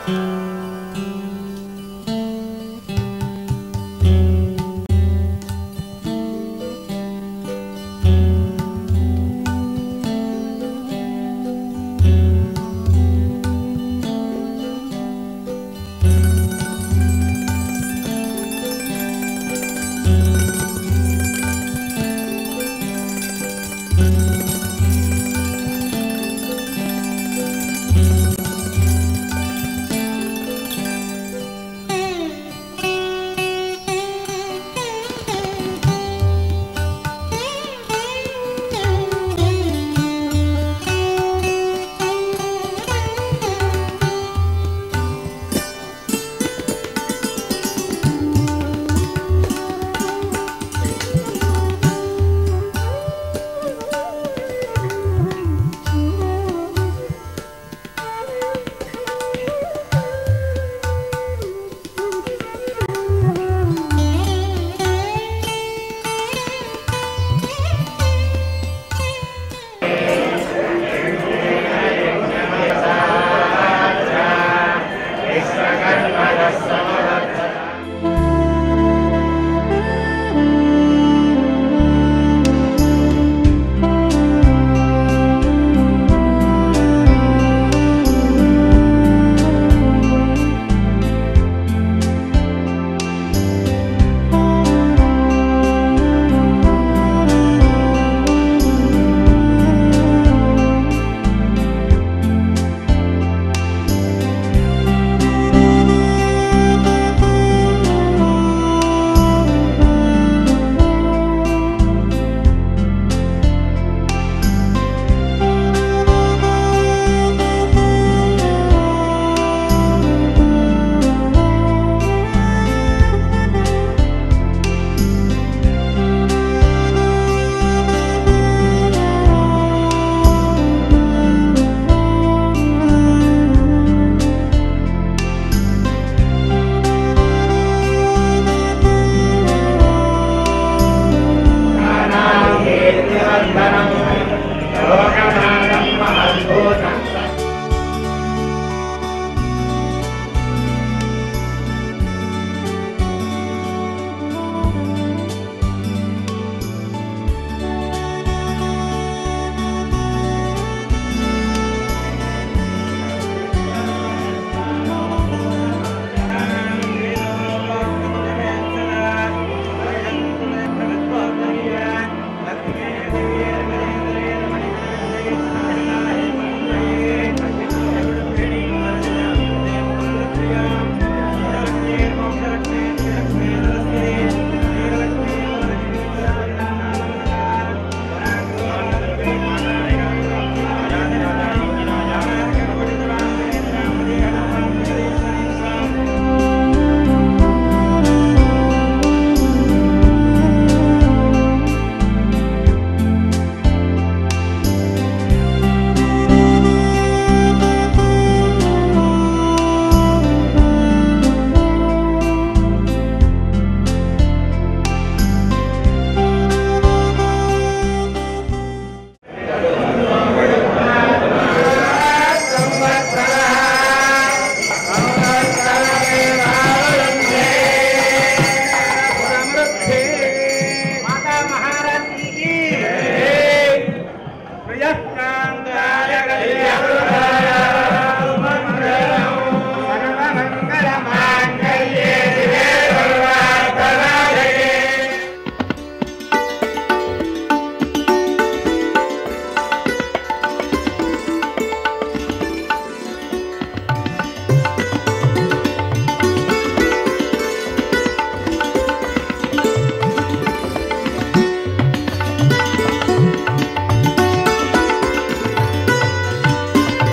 ఆ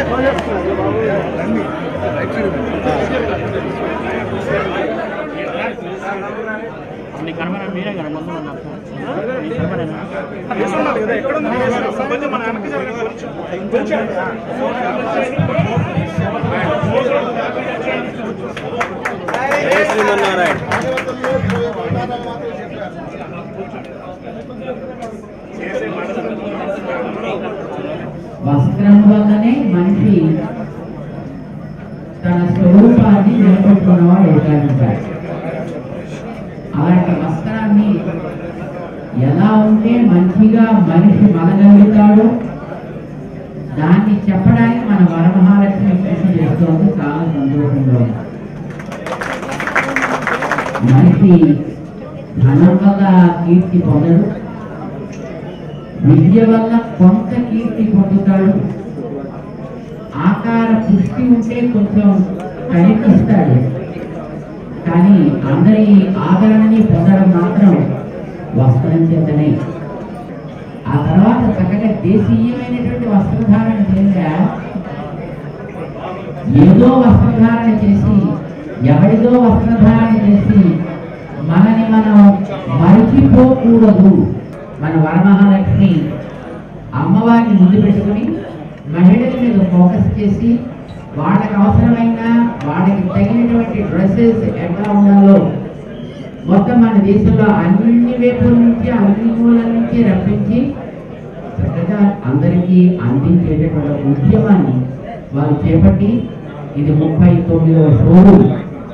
నీ కనబడ మీరే కదా ముందు ఉన్నారు నీ కనబడేనా? వస్త్రం వల్లనే మనిషి తన స్వరూపాన్ని నిలబెట్టుకున్నవాడు అవుతాడంటాడు అలాంటి వస్త్రాన్ని ఎలా ఉంటే మంచిగా మనిషి మనగలుగుతాడో దాన్ని చెప్పడానికి మన వరమహాలక్ష్మి కృషి చేస్తోంది చాలా సంతోషంగా ఉంది మనిషి ధనం వల్ల కీర్తి పొందడు విద్య వల్ల కొంత కీర్తి పొందుతాడు ఆకార పుష్టి ఉంటే కొంచెం కనిపిస్తాడు కానీ అందరి ఆదరణని పొందడం మాత్రం వస్త్రం చేతనే ఆ తర్వాత చక్కగా దేశీయమైనటువంటి వస్త్రధారణ చేసా ఏదో వస్త్రధారణ చేసి ఎవరిదో వస్త్రధారణ చేసి మనని మనం మరిచిపోకూడదు మన వరమహాలక్ష్మి అమ్మవారిని ముందు పెట్టుకుని మహిళల మీద ఫోకస్ చేసి వాళ్ళకి అవసరమైన వాళ్ళకి తగినటువంటి డ్రెస్సెస్ ఎట్లా ఉండాలో మొత్తం మన దేశంలో అన్ని వైపుల నుంచి అన్ని మూలల నుంచి రప్పించి చక్కగా అందరికీ అందించేటటువంటి ఉద్యమాన్ని వారు చేపట్టి ఇది ముప్పై తొమ్మిదవ షోరూమ్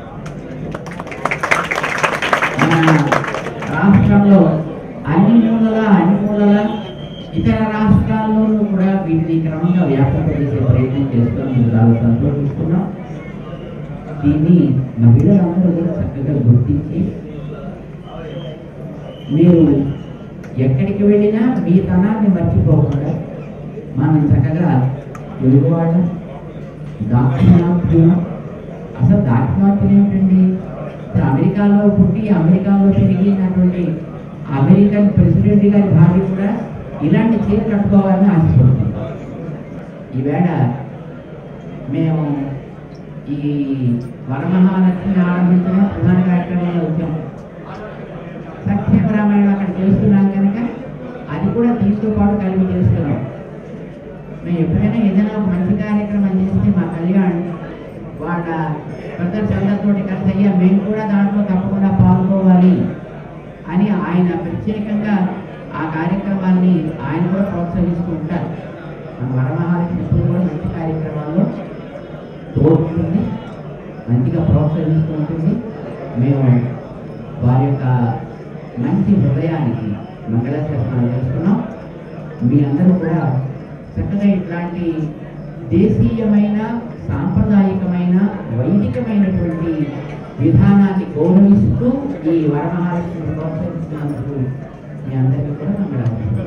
మన రాష్ట్రంలో అన్ని మూలల అన్ని మూలల ఇతర రాష్ట్రాల్లోనూ కూడా వీటిని క్రమంగా వ్యాపింపజేసే ప్రయత్నం చేస్తున్నందుకు చాలా సంతోషిస్తున్నాం దీన్ని మహిళలందరూ కూడా చక్కగా గుర్తించి మీరు ఎక్కడికి వెళ్ళినా మీ తనాన్ని మర్చిపోకుండా మనం చక్కగా తెలుగువాళ్ళం దాక్షిణాత్యం అసలు దాక్షిణాత్యం ఏమిటండి ఇప్పుడు అమెరికాలో పుట్టి అమెరికాలో పెరిగినటువంటి అమెరికన్ ప్రెసిడెంట్ గారి భార్య కూడా ఇలాంటి చీర కట్టుకోవాలని ఆశపడుతుంది ఈవేళ మేము ఈ వరమహాలక్ష్మిని ఆరంభించిన ప్రధాన కార్యక్రమంలో వచ్చాం సత్యం రామాయణం అక్కడ చేస్తున్నాం కనుక అది కూడా దీంతో పాటు కలిపి చేస్తున్నాం మేము ఎప్పుడైనా ఏదైనా ఒక మంచి కార్యక్రమం చేస్తే మా కళ్యాణ్ వాళ్ళ బ్రదర్స్ అందరితోటి కలిసి అయ్యా మేము కూడా దాంట్లో తప్పకుండా పాల్గొవాలి అని ఆయన ప్రత్యేకంగా ఆ కార్యక్రమాన్ని ఆయన కూడా ప్రోత్సహిస్తూ ఉంటారు మన వరమహాలక్ష్మి ఎప్పుడు కూడా మంచి కార్యక్రమాల్లో తోడుంటుంది మంచిగా ప్రోత్సహిస్తూ ఉంటుంది మేము వారి యొక్క మంచి హృదయానికి మంగళాచరణాలు చేస్తున్నాం మీ అందరూ కూడా చక్కగా ఇట్లాంటి దేశీయమైన సాంప్రదాయకమైన వైదికమైనటువంటి విధానాన్ని గౌరవిస్తూ ఈ వరమహాలక్ష్మిని ప్రోత్సహిస్తున్నందుకు మీ అందరికీ కూడా మంగళాచరణలు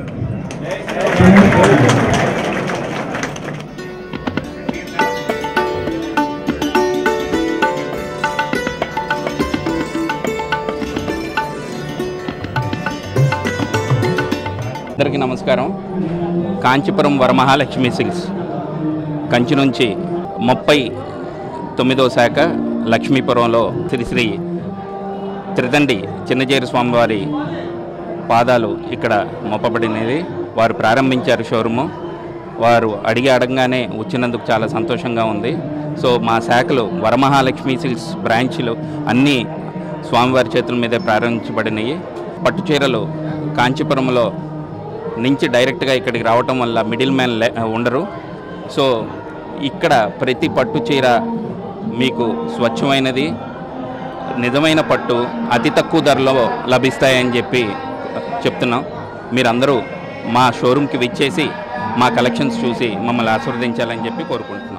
అందరికీ నమస్కారం కాంచీపురం వరమహాలక్ష్మి సిల్క్స్ కంచి నుంచి ముప్పై తొమ్మిదో శాఖ లక్ష్మీపురంలో శ్రీ శ్రీ త్రిదండి చిన్నజేరు స్వామివారి పాదాలు ఇక్కడ మొప్పబడినది వారు ప్రారంభించారు షోరూము వారు అడిగి అడగగానే వచ్చినందుకు చాలా సంతోషంగా ఉంది సో మా శాఖలు వరమహాలక్ష్మి సిల్క్స్ బ్రాంచ్లు అన్నీ స్వామివారి చేతుల మీదే ప్రారంభించబడినాయి పట్టు చీరలు కాంచీపురంలో నుంచి డైరెక్ట్గా ఇక్కడికి రావటం వల్ల మిడిల్ మ్యాన్ లే ఉండరు సో ఇక్కడ ప్రతి పట్టు చీర మీకు స్వచ్ఛమైనది నిజమైన పట్టు అతి తక్కువ ధరలో లభిస్తాయని చెప్పి చెప్తున్నాం మీరందరూ మా షోరూమ్కి విచ్చేసి మా కలెక్షన్స్ చూసి మమ్మల్ని ఆశీర్వదించాలని చెప్పి కోరుకుంటున్నాం